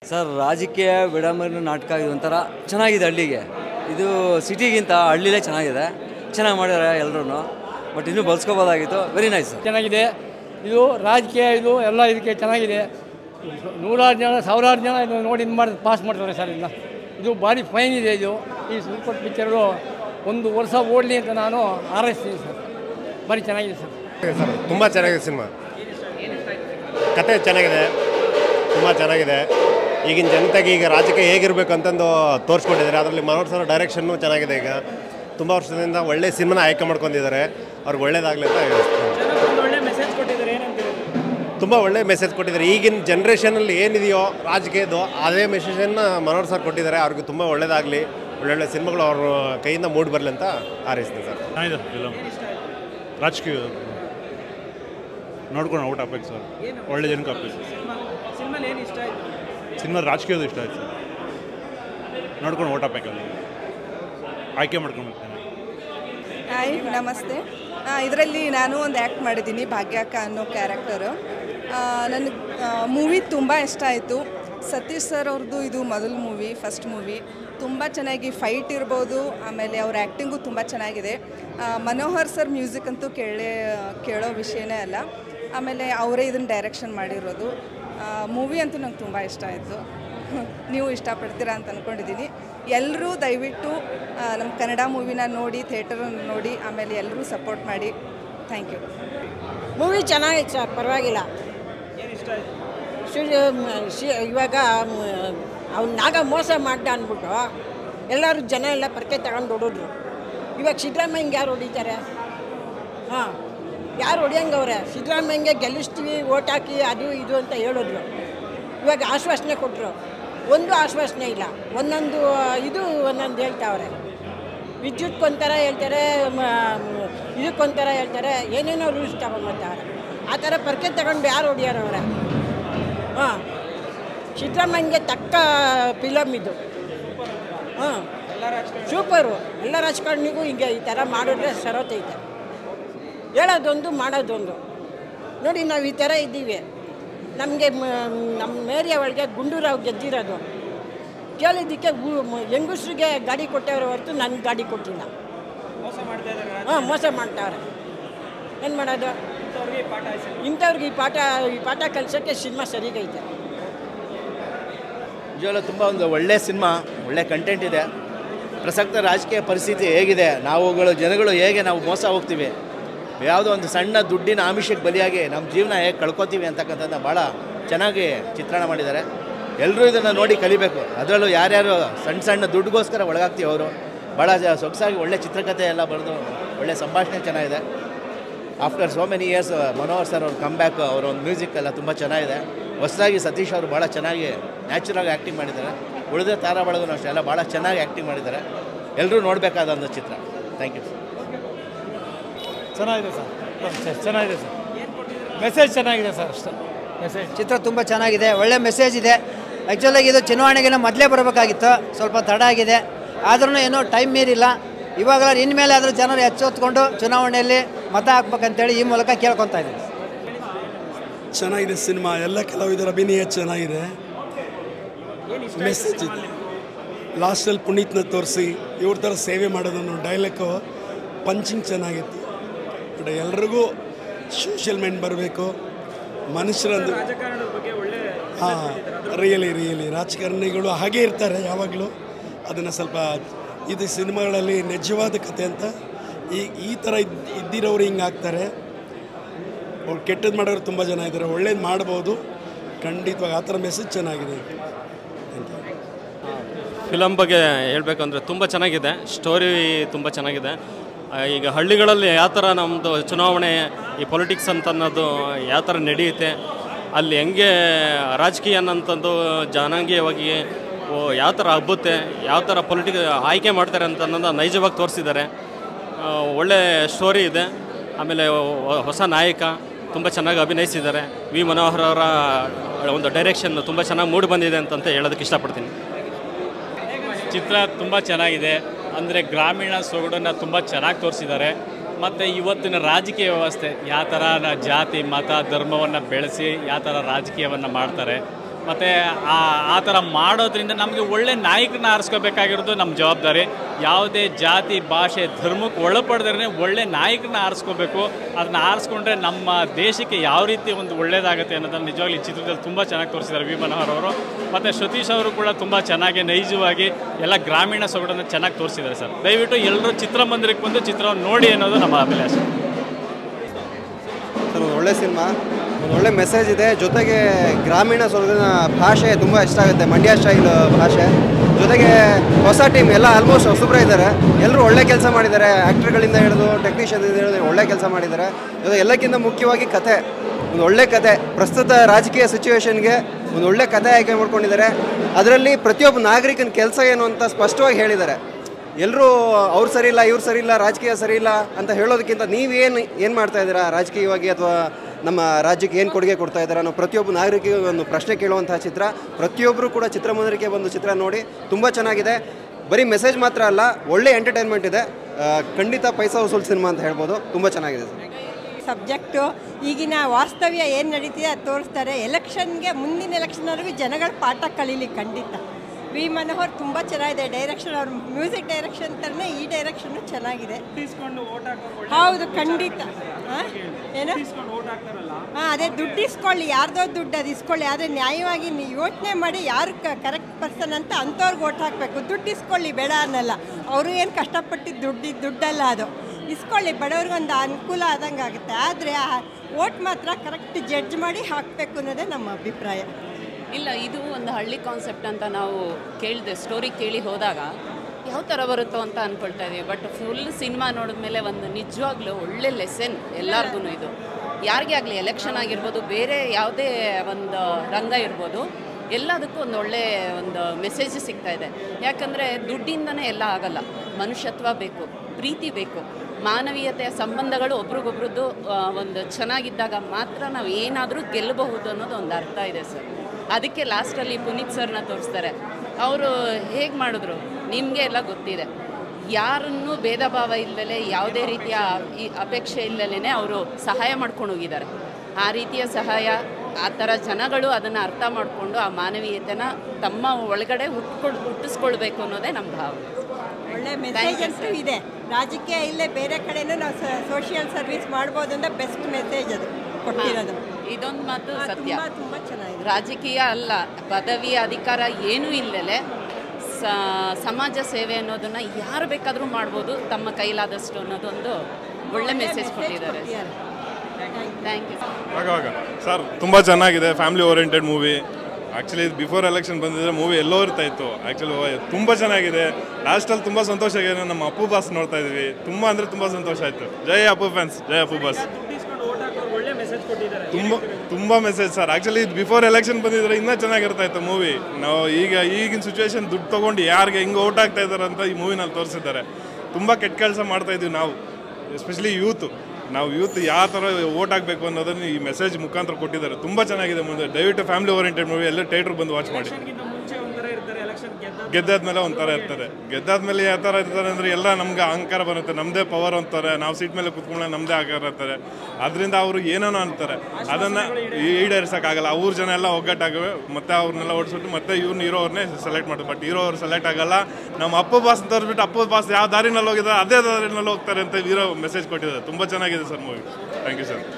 Sir ರಾಜಕೀಯ ವಿಡಂಬನೆ ನಾಟಕ ಇದು ಒಂಥರ ಚೆನ್ನಾಗಿದೆ ಹಳ್ಳಿಗೆ ಇದು ಸಿಟಿಗಿಂತ ಹಳ್ಳಿಲೇ ಚೆನ್ನಾಗಿದೆ ಚೆನ್ನಾಗಿ ಮಾಡಿದ್ದಾರೆ ಎಲ್ಲರೂ ಬಟ್ ಇನ್ನೂ ಬಲ್ಸ್ಕೋಬೋದಾಗಿತ್ತು ವೆರಿ ನೈಸ್ ಸರ್ ಚೆನ್ನಾಗಿದೆ ಇದು ರಾಜಕೀಯ ಇದು ಎಲ್ಲ ಇದಕ್ಕೆ ಚೆನ್ನಾಗಿದೆ ನೂರಾರು ಜನ ಸಾವಿರಾರು ಜನ ಇದು ನೋಡಿ ಇದು ಮಾಡಿ ಪಾಸ್ ಮಾಡ್ತಾರೆ ಸರ್ ಇದನ್ನ ಇದು ಭಾರಿ ಫೈನ್ ಇದೆ ಇದು ಈ ಸೂಪರ್ ಪಿಕ್ಚರು ಒಂದು ವರ್ಷ ಓಡಲಿ ಅಂತ ನಾನು ಹಾರೈಸ್ತೀನಿ ಸರ್ ಭಾರಿ ಚೆನ್ನಾಗಿದೆ ಸರ್ ಸರ್ ತುಂಬ ಚೆನ್ನಾಗಿದೆ ಸಿನಿಮಾ ಕತೆ ಚೆನ್ನಾಗಿದೆ ತುಂಬ ಚೆನ್ನಾಗಿದೆ ಈಗಿನ ಜನತೆಗೆ ಈಗ ರಾಜಕೀಯ ಹೇಗಿರಬೇಕು ಅಂತಂದು ತೋರಿಸ್ಕೊಟ್ಟಿದ್ದಾರೆ ಅದರಲ್ಲಿ ಮನೋಹರ್ ಸರ್ ಡೈರೆಕ್ಷನ್ನು ಚೆನ್ನಾಗಿದೆ ಈಗ ತುಂಬ ವರ್ಷದಿಂದ ಒಳ್ಳೆ ಸಿನಿಮಾನ ಆಯ್ಕೆ ಮಾಡ್ಕೊಂಡಿದ್ದಾರೆ ಅವ್ರಿಗೆ ಒಳ್ಳೇದಾಗಲಿ ಅಂತ ತುಂಬ ಒಳ್ಳೆ ಮೆಸೇಜ್ ಕೊಟ್ಟಿದ್ದಾರೆ ಈಗಿನ ಜನ್ರೇಷನಲ್ಲಿ ಏನಿದೆಯೋ ರಾಜಕೀಯದ್ದು ಅದೇ ಮೆಸೇಜನ್ನು ಮನೋಹರ್ ಸರ್ ಕೊಟ್ಟಿದ್ದಾರೆ ಅವ್ರಿಗೆ ತುಂಬ ಒಳ್ಳೇದಾಗಲಿ ಒಳ್ಳೊಳ್ಳೆ ಸಿನಿಮಾಗಳು ಅವ್ರ ಕೈಯಿಂದ ಮೂಡಿ ಬರಲಿ ಅಂತ ಹಾರೈಸ್ತೀನಿ ಸರ್ ಚೆನ್ನಾಗಿದೆ ಫಿಲಮ್ ರಾಜಕೀಯ ನೋಡ್ಕೊಂಡು ಔಟ್ ಆಗ್ಬೇಕು ಸರ್ ಒಳ್ಳೆ ಜನಕ್ಕೆ ಆಗ್ಬೇಕು ಸಿನಿಮಾ ರಾಜಕೀಯದ ಇಷ್ಟ ಆಯ್ತು ಸರ್ ನೋಡ್ಕೊಂಡು ಓಟ್ ಹಾಕ್ಬೇಕು ಅಲ್ಲಿ ಆಯ್ಕೆ ಮಾಡ್ಕೊಬೇಕು ಹಾಯ್ ನಮಸ್ತೆ ಇದರಲ್ಲಿ ನಾನು ಒಂದು ಆ್ಯಕ್ಟ್ ಮಾಡಿದ್ದೀನಿ ಭಾಗ್ಯಕ್ಕ ಅನ್ನೋ ಕ್ಯಾರೆಕ್ಟರು ನನಗೆ ಮೂವಿ ತುಂಬ ಇಷ್ಟ ಆಯಿತು ಸತೀಶ್ ಸರ್ ಅವ್ರದ್ದು ಇದು ಮೊದಲ ಮೂವಿ ಫಸ್ಟ್ ಮೂವಿ ತುಂಬ ಚೆನ್ನಾಗಿ ಫೈಟ್ ಇರ್ಬೋದು ಆಮೇಲೆ ಅವ್ರ ಆ್ಯಕ್ಟಿಂಗು ತುಂಬ ಚೆನ್ನಾಗಿದೆ ಆ, ಮನೋಹರ್ ಸರ್ ಮ್ಯೂಸಿಕ್ ಅಂತೂ ಕೇಳೇ ಕೇಳೋ ವಿಷಯನೇ ಅಲ್ಲ ಆಮೇಲೆ ಅವರೇ ಇದನ್ನು ಡೈರೆಕ್ಷನ್ ಮಾಡಿರೋದು ಮೂವಿ ಅಂತೂ ನಂಗೆ ತುಂಬ ಇಷ್ಟ ಆಯಿತು ನೀವು ಇಷ್ಟಪಡ್ತೀರಾ ಅಂತ ಅಂದ್ಕೊಂಡಿದ್ದೀನಿ ಎಲ್ಲರೂ ದಯವಿಟ್ಟು ಆ, ನಮ್ಮ ಕನ್ನಡ ಮೂವಿನ ನೋಡಿ ಥಿಯೇಟರನ್ನು ನೋಡಿ ಆಮೇಲೆ ಎಲ್ಲರೂ ಸಪೋರ್ಟ್ ಮಾಡಿ ಥ್ಯಾಂಕ್ ಯು ಮೂವಿ ಚೆನ್ನಾಗಿತ್ತು ಸರ್ ಪರವಾಗಿಲ್ಲ ಶಿವ ಶಿ- ಇವಾಗ ಅವ್ನು ನಾಗ ಮೋಸ ಮಾಡ್ದ ಅಂದ್ಬಿಟ್ಟು ಎಲ್ಲರೂ ಜನ ಎಲ್ಲ ಪರಕೆ ತಗೊಂಡು ಹೊಡೋದ್ರು ಇವಾಗ ಸಿದ್ದರಾಮಯ್ಯಂಗೆ ಯಾರು ಹೊಡಿತಾರೆ ಹಾಂ ಯಾರು ಹೊಡಿಯಂಗವ್ರೆ ಸಿದ್ದರಾಮಯ್ಯಂಗೆ ಗೆಲ್ಲಿಸ್ತೀವಿ ಓಟ್ ಹಾಕಿ ಅದು ಇದು ಅಂತ ಹೇಳಿದ್ರು ಇವಾಗ ಆಶ್ವಾಸನೆ ಕೊಟ್ಟರು ಒಂದು ಆಶ್ವಾಸನೆ ಇಲ್ಲ ಒಂದೊಂದು ಇದು ಒಂದೊಂದು ಹೇಳ್ತಾವ್ರೆ ವಿದ್ಯುತ್ಕೊಂಥರ ಹೇಳ್ತಾರೆ ಮ- ಇದಕ್ಕೊಂಥರ ಹೇಳ್ತಾರೆ ಏನೇನೋ ರೂಲ್ಸ್ ತಗೊಂಡ್ಬರ್ತಾರೆ ಆ ಥರ ಪರ್ಕೆ ತಗೊಂಡು ಯಾರು ಹೊಡಿಯಾರ ಅವರ ಹಾಂ ಸಿದ್ದರಾಮಯ್ಯಗೆ ತಕ್ಕ ಫಿಲಮ್ ಇದು ಹಾಂ ಸೂಪರು ಎಲ್ಲ ರಾಜಕಾರಣಿಗೂ ಹಿಂಗೆ ಈ ಥರ ಮಾಡಿದ್ರೆ ಸರೋತೈತೆ ಹೇಳೋದೊಂದು ಮಾಡೋದೊಂದು ನೋಡಿ ನಾವು ಈ ಥರ ಇದ್ದೀವಿ ನಮಗೆ ನಮ್ಮ ಮೇರಿಯ ಒಳಗೆ ಗುಂಡೂರಾವ್ ಗೆದ್ದಿರೋದು ಕೇಳಿದ್ದಕ್ಕೆ ಹೆಂಗಸ್ರಿಗೆ ಗಾಡಿ ಕೊಟ್ಟವ್ರೆ ಹೊರತು ನನಗೆ ಗಾಡಿ ಕೊಟ್ಟಿಲ್ಲ ಹಾಂ ಮೋಸ ಮಾಡ್ತಾವ್ರೆ ಏನು ಮಾಡೋದು ಇಂಥವ್ರಿಗೆ ಈ ಪಾಠ ಈ ಪಾಠ ಕಲಿಸೋಕ್ಕೆ ಸಿನಿಮಾ ಸರಿಗೈತೆ ನಿಜವಾಗ್ಲೂ ತುಂಬ ಒಂದು ಒಳ್ಳೆ ಸಿನಿಮಾ ಒಳ್ಳೆ ಕಂಟೆಂಟ್ ಇದೆ ಪ್ರಸಕ್ತ ರಾಜಕೀಯ ಪರಿಸ್ಥಿತಿ ಹೇಗಿದೆ ನಾವುಗಳು ಜನಗಳು ಹೇಗೆ ನಾವು ಮೋಸ ಹೋಗ್ತೀವಿ ಯಾವುದೋ ಒಂದು ಸಣ್ಣ ದುಡ್ಡಿನ ಆಮಿಷಕ್ಕೆ ಬಲಿಯಾಗಿ ನಮ್ಮ ಜೀವನ ಹೇಗೆ ಕಳ್ಕೊತೀವಿ ಅಂತಕ್ಕಂಥದ್ದು ಭಾಳ ಚೆನ್ನಾಗಿ ಚಿತ್ರಣ ಮಾಡಿದ್ದಾರೆ ಎಲ್ಲರೂ ಇದನ್ನು ನೋಡಿ ಕಲಿಬೇಕು ಅದರಲ್ಲೂ ಯಾರ್ಯಾರು ಸಣ್ಣ ಸಣ್ಣ ದುಡ್ಡುಗೋಸ್ಕರ ಒಳಗಾಗ್ತೀವಿ ಅವರು ಭಾಳ ಜ- ಸೊಗಸಾಗಿ ಒಳ್ಳೆ ಚಿತ್ರಕಥೆ ಎಲ್ಲ ಬರೆದು ಒಳ್ಳೆ ಸಂಭಾಷಣೆ ಚೆನ್ನಾಗಿದೆ after so many years Manohar sir ಅವ್ರ ಕಮ್ ಬ್ಯಾಕ್ ಅವರ ಒಂದು ಮ್ಯೂಸಿಕ್ ಎಲ್ಲ ತುಂಬ ಚೆನ್ನಾಗಿದೆ ಹೊಸದಾಗಿ ಸತೀಶ್ ಅವರು ಭಾಳ ಚೆನ್ನಾಗಿ ನ್ಯಾಚುರಲ್ ಆ್ಯಕ್ಟಿಂಗ್ ಮಾಡಿದ್ದಾರೆ ಉಳಿದ ತಾರಾ ಬಳಗನು ಅಷ್ಟೇ ಎಲ್ಲ ಭಾಳ ಚೆನ್ನಾಗಿ ಆ್ಯಕ್ಟಿಂಗ್ ಮಾಡಿದ್ದಾರೆ ಎಲ್ಲರೂ ನೋಡಬೇಕಾದ ಒಂದು ಚಿತ್ರ ಥ್ಯಾಂಕ್ ಯು ಚೆನ್ನಾಗಿದೆ ಸರ್ ಚೆನ್ನಾಗಿದೆ ಸರ್ ಮೆಸೇಜ್ ಚೆನ್ನಾಗಿದೆ ಸರ್ ಅಷ್ಟೇ ಮೆಸೇಜ್ ಚಿತ್ರ ತುಂಬ ಚೆನ್ನಾಗಿದೆ ಒಳ್ಳೆ ಮೆಸೇಜ್ ಇದೆ ಆ್ಯಕ್ಚುಲಾಗಿ ಇದು ಚುನಾವಣೆಗೆಲ್ಲ ಮೊದಲೇ ಬರಬೇಕಾಗಿತ್ತು ಸ್ವಲ್ಪ ತಡ ಆಗಿದೆ ಆದ್ರೂ ಏನೋ ಟೈಮ್ ಮೀರಿಲ್ಲ ಇವಾಗ ಇನ್ಮೇಲೆ ಆದರೂ ಜನರು ಎಚ್ಚೆತ್ಕೊಂಡು ಚುನಾವಣೆಯಲ್ಲಿ ಮತ ಹಾಕ್ಬೇಕಂತೇಳಿ ಈ ಮೂಲಕ ಕೇಳ್ಕೊತಾ ಇದ್ದೀನಿ ಚೆನ್ನಾಗಿದೆ ಸಿನಿಮಾ ಎಲ್ಲ ಕಲಾವಿದರ ಅಭಿನಯ ಚೆನ್ನಾಗಿದೆ ಮೆಸೇಜ್ ಇದೆ ಲಾಸ್ಟಲ್ಲಿ ಪುನೀತ್ನ ತೋರಿಸಿ ಇವ್ರ ಥರ ಸೇವೆ ಮಾಡೋದನ್ನು ಡೈಲಾಗು ಪಂಚಿಂಗ್ ಚೆನ್ನಾಗಿತ್ತು ಬಟ್ ಎಲ್ರಿಗೂ ಸೋಷಿಯಲ್ ಮೈಂಡ್ ಬರಬೇಕು ಮನುಷ್ಯರಂದು ಹಾಂ ರಿಯಲಿ ರಿಯಲಿ ರಾಜಕಾರಣಿಗಳು ಹಾಗೇ ಇರ್ತಾರೆ ಯಾವಾಗಲೂ ಅದನ್ನು ಸ್ವಲ್ಪ ಇದು ಸಿನಿಮಾಗಳಲ್ಲಿ ನಿಜವಾದ ಕತೆ ಅಂತ ಈ ಈ ಥರ ಇದ್ ಇದ್ದಿರೋರು ಹಿಂಗೆ ಆಗ್ತಾರೆ ಅವ್ರು ಕೆಟ್ಟದ್ದು ಮಾಡೋರು ತುಂಬ ಜನ ಇದ್ದಾರೆ ಒಳ್ಳೇದು ಮಾಡ್ಬೋದು ಖಂಡಿತವಾಗಿ ಆ ಥರ ಮೆಸೇಜ್ ಚೆನ್ನಾಗಿದೆ ಫಿಲಮ್ ಬಗ್ಗೆ ಹೇಳಬೇಕಂದ್ರೆ ತುಂಬ ಚೆನ್ನಾಗಿದೆ ಸ್ಟೋರಿ ತುಂಬ ಚೆನ್ನಾಗಿದೆ ಆ, ಈಗ ಹಳ್ಳಿಗಳಲ್ಲಿ ಯಾವ ಥರ ನಮ್ಮದು ಚುನಾವಣೆ ಈ ಪೊಲಿಟಿಕ್ಸ್ ಅಂತ ಅನ್ನೋದು ಯಾವ ಥರ ನಡೆಯುತ್ತೆ ಅಲ್ಲಿ ಹೆಂಗೆ ರಾಜಕೀಯ ಅನ್ನೋಂಥದ್ದು ಜನಾಂಗೀಯವಾಗಿ ಓ ಯಾವ ಥರ ಹಬ್ಬುತ್ತೆ ಯಾವ ಥರ ಪೊಲಿಟಿಕ್ ಆಯ್ಕೆ ಮಾಡ್ತಾರೆ ಅಂತ ಅನ್ನೋದು ನೈಜವಾಗಿ ತೋರಿಸಿದ್ದಾರೆ ಆ, ಒಳ್ಳೆ ಸ್ಟೋರಿ ಇದೆ ಆಮೇಲೆ ಹೊ- ಹೊಸ ನಾಯಕ ತುಂಬ ಚೆನ್ನಾಗಿ ಅಭಿನಯಿಸಿದ್ದಾರೆ ವಿ ಮನೋಹರ್ ಅವರ ಒಂದು ಡೈರೆಕ್ಷನ್ ತುಂಬ ಚೆನ್ನಾಗಿ ಮೂಡಿ ಬಂದಿದೆ ಅಂತಂತ ಹೇಳೋದಕ್ಕೆ ಇಷ್ಟಪಡ್ತೀನಿ ಚಿತ್ರ ತುಂಬ ಚೆನ್ನಾಗಿದೆ ಅಂದರೆ ಗ್ರಾಮೀಣ ಸೊಗಡನ್ನು ತುಂಬ ಚೆನ್ನಾಗಿ ತೋರಿಸಿದ್ದಾರೆ ಮತ್ತು ಇವತ್ತಿನ ರಾಜಕೀಯ ವ್ಯವಸ್ಥೆ ಯಾವ ಥರ ನ- ಜಾತಿ ಮತ ಧರ್ಮವನ್ನು ಬೆಳೆಸಿ ಯಾವ ಥರ ರಾಜಕೀಯವನ್ನು ಮಾಡ್ತಾರೆ ಮತ್ತು ಆ ಆ ಥರ ಮಾಡೋದ್ರಿಂದ ನಮಗೆ ಒಳ್ಳೆ ನಾಯಕರನ್ನ ಆರಿಸ್ಕೋಬೇಕಾಗಿರೋದು ನಮ್ಮ ಜವಾಬ್ದಾರಿ ಯಾವುದೇ ಜಾತಿ ಭಾಷೆ ಧರ್ಮಕ್ಕೆ ಒಳಪಡ್ದೇ ಒಳ್ಳೆ ನಾಯಕರನ್ನ ಆರಿಸ್ಕೋಬೇಕು ಅದನ್ನ ಆರಿಸ್ಕೊಂಡ್ರೆ ನಮ್ಮ ದೇಶಕ್ಕೆ ಯಾವ ರೀತಿ ಒಂದು ಒಳ್ಳೆಯದಾಗುತ್ತೆ ಅನ್ನೋದನ್ನು ನಿಜವಾಗ್ಲೂ ಈ ಚಿತ್ರದಲ್ಲಿ ತುಂಬ ಚೆನ್ನಾಗಿ ತೋರಿಸಿದ್ದಾರೆ ವಿ ಮನೋಹರ್ ಅವರು ಮತ್ತು ಸತೀಶ್ ಅವರು ಕೂಡ ತುಂಬ ಚೆನ್ನಾಗಿ ನೈಜವಾಗಿ ಎಲ್ಲ ಗ್ರಾಮೀಣ ಸೊಗಡನ್ನು ಚೆನ್ನಾಗಿ ತೋರಿಸಿದ್ದಾರೆ ಸರ್ ದಯವಿಟ್ಟು ಎಲ್ಲರೂ ಚಿತ್ರಮಂದಿರಕ್ಕೆ ಬಂದು ಚಿತ್ರವನ್ನು ನೋಡಿ ಅನ್ನೋದು ನಮ್ಮ ಅಭಿಲಾಷೆ ಸರ್ ಒಂದು ಒಳ್ಳೆ ಸಿನಿಮಾ ಒಂದು ಒಳ್ಳೆ ಮೆಸೇಜ್ ಇದೆ ಜೊತೆಗೆ ಗ್ರಾಮೀಣ ಸೊಗಡಿನ ಭಾಷೆ ತುಂಬ ಇಷ್ಟ ಆಗುತ್ತೆ ಮಂಡ್ಯ ಸ್ಟೈಲ್ ಭಾಷೆ ಜೊತೆಗೆ ಹೊಸ ಟೀಮ್ ಎಲ್ಲ ಆಲ್ಮೋಸ್ಟ್ ಹೊಸಬ್ರೆ ಇದ್ದಾರೆ ಎಲ್ಲರೂ ಒಳ್ಳೆ ಕೆಲಸ ಮಾಡಿದ್ದಾರೆ ಆ್ಯಕ್ಟರ್ಗಳಿಂದ ಹಿಡಿದು ಟೆಕ್ನಿಷಿಯನ್ದಿಂದ ಹಿಡಿದು ಒಳ್ಳೆ ಕೆಲಸ ಮಾಡಿದ್ದಾರೆ ಜೊತೆ ಎಲ್ಲಕ್ಕಿಂತ ಮುಖ್ಯವಾಗಿ ಕತೆ ಒಂದು ಒಳ್ಳೆ ಕತೆ ಪ್ರಸ್ತುತ ರಾಜಕೀಯ ಸಿಚುವೇಶನ್ಗೆ ಒಂದು ಒಳ್ಳೆ ಕತೆ ಆಯ್ಕೆ ಮಾಡ್ಕೊಂಡಿದ್ದಾರೆ ಅದರಲ್ಲಿ ಪ್ರತಿಯೊಬ್ಬ ನಾಗರಿಕನ ಕೆಲಸ ಏನು ಅಂತ ಸ್ಪಷ್ಟವಾಗಿ ಹೇಳಿದ್ದಾರೆ ಎಲ್ಲರೂ ಅವ್ರು ಸರಿ ಇಲ್ಲ ಇವ್ರು ಸರಿ ಇಲ್ಲ ರಾಜಕೀಯ ಸರಿ ಇಲ್ಲ ಅಂತ ಹೇಳೋದಕ್ಕಿಂತ ನೀವೇನು ಏನು ಮಾಡ್ತಾ ಇದ್ದೀರಾ ರಾಜಕೀಯವಾಗಿ ಅಥವಾ ನಮ್ಮ ರಾಜ್ಯಕ್ಕೆ ಏನು ಕೊಡುಗೆ ಕೊಡ್ತಾ ಇದ್ದೀರಾ ಅನ್ನೋ ಪ್ರತಿಯೊಬ್ಬ ನಾಗರಿಕಿಗೂ ಒಂದು ಪ್ರಶ್ನೆ ಕೇಳುವಂತಹ ಚಿತ್ರ ಪ್ರತಿಯೊಬ್ಬರು ಕೂಡ ಚಿತ್ರಮಂದಿರಕ್ಕೆ ಬಂದು ಚಿತ್ರ ನೋಡಿ ತುಂಬ ಚೆನ್ನಾಗಿದೆ ಬರೀ ಮೆಸೇಜ್ ಮಾತ್ರ ಅಲ್ಲ ಒಳ್ಳೆ ಎಂಟರ್ಟೈನ್ಮೆಂಟ್ ಇದೆ ಆ, ಖಂಡಿತ ಪೈಸಾ ವಸೂಲ್ ಸಿನಿಮಾ ಅಂತ ಹೇಳ್ಬೋದು ತುಂಬ ಚೆನ್ನಾಗಿದೆ ಸರ್ ಸಬ್ಜೆಕ್ಟು ಈಗಿನ ವಾಸ್ತವ್ಯ ಏನು ನಡೀತಿದೆ ಅದು ತೋರಿಸ್ತಾರೆ ಎಲೆಕ್ಷನ್ಗೆ ಮುಂದಿನ ಎಲೆಕ್ಷನ್ವರೆಗೂ ಜನಗಳ ಪಾಠ ಕಲೀಲಿ ಖಂಡಿತ ವಿ ಮನೋಹರ್ ತುಂಬ ಚೆನ್ನಾಗಿದೆ ಡೈರೆಕ್ಷನ್ ಅವ್ರ ಮ್ಯೂಸಿಕ್ ಡೈರೆಕ್ಷನ್ ಥರನೇ ಈ ಡೈರೆಕ್ಷನ್ನು ಚೆನ್ನಾಗಿದೆ ಹೌದು ಖಂಡಿತ ಆ? ಏನು ಹಾಂ ಅದೇ ದುಡ್ಡು ಇಸ್ಕೊಳ್ಳಿ ಯಾರ್ದೋ ದುಡ್ಡು ಅದು ಇಸ್ಕೊಳ್ಳಿ ಆದರೆ ನ್ಯಾಯವಾಗಿ ನೀವು ಯೋಚನೆ ಮಾಡಿ ಯಾರು ಕರೆಕ್ಟ್ ಪರ್ಸನ್ ಅಂತ ಅಂಥವ್ರಿಗೆ ಓಟ್ ಹಾಕಬೇಕು ದುಡ್ಡು ಇಸ್ಕೊಳ್ಳಿ ಬೇಡ ಅನ್ನಲ್ಲ ಅವರು ಏನು ಕಷ್ಟಪಟ್ಟಿದ್ದು ದುಡ್ಡು ದುಡ್ಡಲ್ಲ ಅದು ಇಸ್ಕೊಳ್ಳಿ ಬಡವ್ರಿಗೊಂದು ಅನುಕೂಲ ಆದಂಗೆ ಆಗುತ್ತೆ ಆದರೆ ಓಟ್ ಮಾತ್ರ ಕರೆಕ್ಟ್ ಜಡ್ಜ್ ಮಾಡಿ ಹಾಕಬೇಕು ಅನ್ನೋದೇ ನಮ್ಮ ಅಭಿಪ್ರಾಯ ಇಲ್ಲ ಇದು ಒಂದು ಹಳ್ಳಿ ಕಾನ್ಸೆಪ್ಟ್ ಅಂತ ನಾವು ಕೇಳಿದೆ ಸ್ಟೋರಿ ಕೇಳಿ ಹೋದಾಗ ಯಾವ ಥರ ಬರುತ್ತೋ ಅಂತ ಅಂದ್ಕೊಳ್ತಾ ಇದೀವಿ ಬಟ್ ಫುಲ್ ಸಿನಿಮಾ ನೋಡಿದ್ಮೇಲೆ ಒಂದು ನಿಜವಾಗ್ಲೂ ಒಳ್ಳೆ ಲೆಸನ್ ಎಲ್ಲರಿಗೂ ಇದು ಯಾರಿಗೇ ಆಗಲಿ ಎಲೆಕ್ಷನ್ ಆಗಿರ್ಬೋದು ಬೇರೆ ಯಾವುದೇ ಒಂದು ರಂಗ ಇರ್ಬೋದು ಎಲ್ಲದಕ್ಕೂ ಒಂದು ಒಳ್ಳೆ ಒಂದು ಮೆಸೇಜ್ ಸಿಗ್ತಾ ಇದೆ ಯಾಕಂದರೆ ದುಡ್ಡಿಂದನೇ ಎಲ್ಲ ಆಗಲ್ಲ ಮನುಷ್ಯತ್ವ ಬೇಕು ಪ್ರೀತಿ ಬೇಕು ಮಾನವೀಯತೆಯ ಸಂಬಂಧಗಳು ಒಬ್ರಿಗೊಬ್ರದ್ದು ಆ, ಒಂದು ಚೆನ್ನಾಗಿದ್ದಾಗ ಮಾತ್ರ ನಾವು ಏನಾದರೂ ಗೆಲ್ಲಬಹುದು ಅನ್ನೋದು ಒಂದು ಅರ್ಥ ಇದೆ ಸರ್ ಅದಕ್ಕೆ ಲಾಸ್ಟಲ್ಲಿ ಪುನೀತ್ ಸರ್ನ ತೋರಿಸ್ತಾರೆ ಅವರು ಹೇಗೆ ಮಾಡಿದ್ರು ನಿಮಗೆ ಎಲ್ಲ ಗೊತ್ತಿದೆ ಯಾರನ್ನೂ ಭೇದ ಭಾವ ಇಲ್ಲದೆ ಯಾವುದೇ ರೀತಿಯ ಈ ಅಪೇಕ್ಷೆ ಇಲ್ಲದೇ ಅವರು ಸಹಾಯ ಮಾಡ್ಕೊಂಡು ಹೋಗಿದ್ದಾರೆ ಆ ರೀತಿಯ ಸಹಾಯ ಆ ಥರ ಜನಗಳು ಅದನ್ನು ಅರ್ಥ ಮಾಡಿಕೊಂಡು ಆ ಮಾನವೀಯತೆನ ತಮ್ಮ ಒಳಗಡೆ ಹುಟ್ಕೊಳ್ ಹುಟ್ಟಿಸ್ಕೊಳ್ಬೇಕು ಅನ್ನೋದೇ ನಮ್ಮ ಭಾವನೆ ಒಳ್ಳೆ ಮೆಸೇಜ್ ಅಂತೂ ಇದೆ ರಾಜಕೀಯ ಇಲ್ಲೇ ಬೇರೆ ಕಡೆನೂ ನಾವು ಸೋಷಿಯಲ್ ಸರ್ವಿಸ್ ಮಾಡ್ಬೋದು ಅಂತ ಬೆಸ್ಟ್ ಮೆಸೇಜ್ ಅದು ಕೊಟ್ಟಿರೋದು ಇದೊಂದು ಮಾತು ಹಾ, ಸತ್ಯ ತುಂಬಾ ತುಂಬಾ ಚೆನ್ನಾಗಿದೆ ರಾಜಕೀಯ ಅಲ್ಲ ಪದವಿ ಅಧಿಕಾರ ಏನೂ ಇಲ್ಲದೆ ಸಮಾಜ ಸೇವೆ ಅನ್ನೋದನ್ನ ಯಾರು ಬೇಕಾದರೂ ಮಾಡ್ಬೋದು ತಮ್ಮ ಕೈಲಾದಷ್ಟು ಅನ್ನೋದೊಂದು ಒಳ್ಳೆ ಮೆಸೇಜ್ ಕೊಟ್ಟಿದ್ದಾರೆ ಥ್ಯಾಂಕ್ ಯು ಆಗ ಸರ್ ತುಂಬ ಚೆನ್ನಾಗಿದೆ family oriented movie actually before election ಬಂದಿದ್ರೆ ಮೂವಿ ಎಲ್ಲೋ ಇರ್ತಾ ಇತ್ತು ಆ್ಯಕ್ಚುಲಿ ತುಂಬ ಚೆನ್ನಾಗಿದೆ ಲಾಸ್ಟಲ್ಲಿ ತುಂಬ ಸಂತೋಷ ಆಗಿದೆ ನಮ್ಮ ಅಪ್ಪು ಬಾಸ್ ನೋಡ್ತಾ ಇದ್ವಿ ತುಂಬ ಅಂದರೆ ತುಂಬ ಸಂತೋಷ ಆಯಿತು ಜೈ ಅಪ್ಪು ಫ್ಯಾನ್ಸ್ ಜೈ ಅಪ್ಪು ಬಾಸ್ ತುಂಬ ತುಂಬ ಮೆಸೇಜ್ ಸರ್ ಆ್ಯಕ್ಚುಲಿ ಇದು ಬಿಫೋರ್ ಎಲೆಕ್ಷನ್ ಬಂದಿದ್ರೆ ಇನ್ನೂ ಚೆನ್ನಾಗಿರ್ತಾ ಇತ್ತು ಮೂವಿ ನಾವು ಈಗ ಈಗಿನ ಸಿಚುವೇಶನ್ ದುಡ್ಡು ತೊಗೊಂಡು ಯಾರಿಗೆ ಹೆಂಗೆ ಓಟ್ ಆಗ್ತಾ ಇದ್ದಾರೆ ಅಂತ ಈ ಮೂವಿನಲ್ಲಿ ತೋರಿಸಿದ್ದಾರೆ ತುಂಬ ಕೆಟ್ಟ ಕೆಲಸ ಮಾಡ್ತಾ ಇದೀವಿ ನಾವು ಎಸ್ಪೆಷಲಿ ಯೂತ್ ನಾವು ಯೂತ್ ಯಾವ ಥರ ಓಟ್ ಆಗಬೇಕು ಅನ್ನೋದನ್ನು ಈ ಮೆಸೇಜ್ ಮುಖಾಂತರ ಕೊಟ್ಟಿದ್ದಾರೆ ತುಂಬ ಚೆನ್ನಾಗಿದೆ ಮುಂದೆ ದಯವಿಟ್ಟು ಫ್ಯಾಮಿಲಿ ಓರಿಯೆಂಟೆಡ್ ಮೂವಿ ಎಲ್ಲ ಥಿಯೇಟ್ರ್ ಬಂದು ವಾಚ್ ಮಾಡಿ ಗೆದ್ದಾದ್ಮೇಲೆ ಒಂಥರ ಇರ್ತಾರೆ ಗೆದ್ದಾದ್ಮೇಲೆ ಯಾವ ಥರ ಇರ್ತಾರೆ ಅಂದರೆ ಎಲ್ಲ ನಮ್ಗೆ ಅಹಂಕಾರ ಬರುತ್ತೆ ನಮ್ಮದೇ ಪವರ್ ಅಂತಾರೆ ನಾವು ಸೀಟ್ ಮೇಲೆ ಕುತ್ಕೊಂಡ್ರೆ ನಮ್ಮದೇ ಆಕಾರ ಇರ್ತಾರೆ ಅದರಿಂದ ಅವರು ಏನೇನೋ ಅಂತಾರೆ ಅದನ್ನು ಈಡೇರಿಸೋಕ್ಕಾಗಲ್ಲ ಅವ್ರ ಜನ ಎಲ್ಲ ಒಗ್ಗಟ್ಟಾಗವೆ ಮತ್ತೆ ಅವ್ರನ್ನೆಲ್ಲ ಓಡಿಸ್ಬಿಟ್ಟು ಮತ್ತೆ ಇವ್ರನ್ನ ಹೀರೋವ್ರನ್ನೇ ಸೆಲೆಕ್ಟ್ ಮಾಡೋದು ಬಟ್ ಹೀರೋ ಅವ್ರು ಸೆಲೆಕ್ಟ್ ಆಗಲ್ಲ ನಮ್ಮ ಅಪ್ಪ ಬಾಸ್ ಅಂತ ತೋರಿಸ್ಬಿಟ್ಟು ಅಪ್ಪ ಬಾಸ್ ಯಾವ ದಾರಿನಲ್ಲಿ ಹೋಗಿದ್ದಾರೆ ಅದೇ ದಾರಿನಲ್ಲಿ ಹೋಗ್ತಾರೆ ಅಂತ ಹೀರೋ ಮೆಸೇಜ್ ಕೊಟ್ಟಿದ್ದಾರೆ ತುಂಬ ಚೆನ್ನಾಗಿದೆ sir movie thank you sir